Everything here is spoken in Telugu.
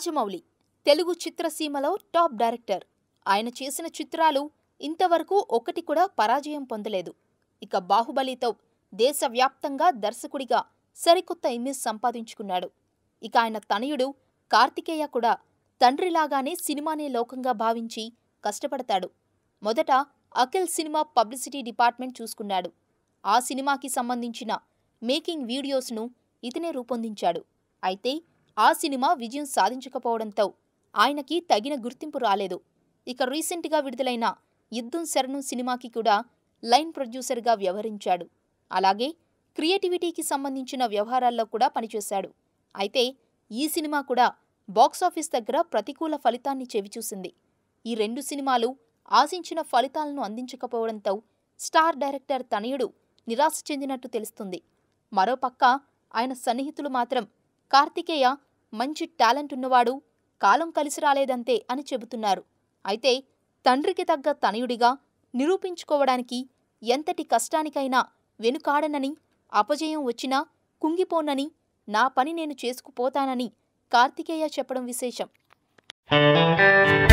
రాజమౌళి తెలుగు చిత్రసీమలో టాప్ డైరెక్టర్ ఆయన చేసిన చిత్రాలు ఇంతవరకు ఒకటి కూడా పరాజయం పొందలేదు ఇక బాహుబలితో దేశవ్యాప్తంగా దర్శకుడిగా సరికొత్త ఇమేజ్ సంపాదించుకున్నాడు ఇక ఆయన తనయుడు కార్తికేయ కూడా తండ్రిలాగానే సినిమానే లోకంగా భావించి కష్టపడతాడు మొదట అఖిల్ సినిమా పబ్లిసిటీ డిపార్ట్మెంట్ చూసుకున్నాడు ఆ సినిమాకి సంబంధించిన మేకింగ్ వీడియోస్ను ఇతనే రూపొందించాడు అయితే ఆ సినిమా విజయం సాధించకపోవడంతో ఆయనకి తగిన గుర్తింపు రాలేదు ఇక రీసెంట్గా విడుదలైన యుద్ధం శరణం సినిమాకి కూడా లైన్ ప్రొడ్యూసర్గా వ్యవహరించాడు అలాగే క్రియేటివిటీకి సంబంధించిన వ్యవహారాల్లో కూడా పనిచేశాడు అయితే ఈ సినిమా కూడా బాక్సాఫీస్ దగ్గర ప్రతికూల ఫలితాన్ని చెవిచూసింది ఈ రెండు సినిమాలు ఆశించిన ఫలితాలను అందించకపోవడంతో స్టార్ డైరెక్టర్ తనయుడు నిరాశ చెందినట్టు తెలుస్తుంది మరోపక్క ఆయన సన్నిహితులు మాత్రం కార్తికేయ మంచి టాలెంట్ ఉన్నవాడు కాలం కలిసి రాలేదంతే అని చెబుతున్నారు అయితే తండ్రికి తగ్గ తనయుడిగా నిరూపించుకోవడానికి ఎంతటి కష్టానికైనా వెనుకాడనని అపజయం వచ్చినా కుంగిపోనని నా పని నేను చేసుకుపోతానని కార్తికేయ చెప్పడం విశేషం